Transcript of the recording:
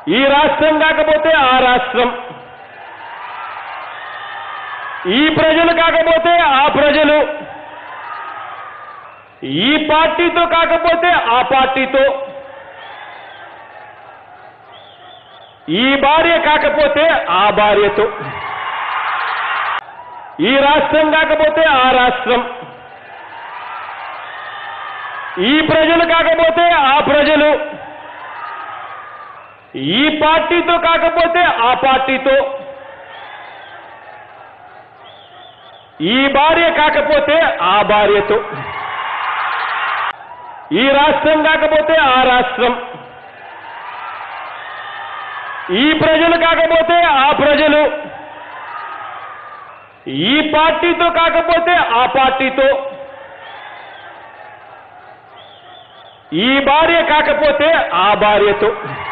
ఈ రాష్ట్రం కాకపోతే ఆ రాష్ట్రం ఈ ప్రజలు కాకపోతే ఆ ప్రజలు ఈ పార్టీతో కాకపోతే ఆ పార్టీతో ఈ భార్య కాకపోతే ఆ భార్యతో ఈ రాష్ట్రం కాకపోతే ఆ రాష్ట్రం ఈ ప్రజలు కాకపోతే ఆ ప్రజలు ఈ పార్టీతో కాకపోతే ఆ పార్టీతో ఈ భార్య కాకపోతే ఆ భార్యతో ఈ రాష్ట్రం కాకపోతే ఆ రాష్ట్రం ఈ ప్రజలు కాకపోతే ఆ ప్రజలు ఈ పార్టీతో కాకపోతే ఆ పార్టీతో ఈ భార్య కాకపోతే ఆ భార్యతో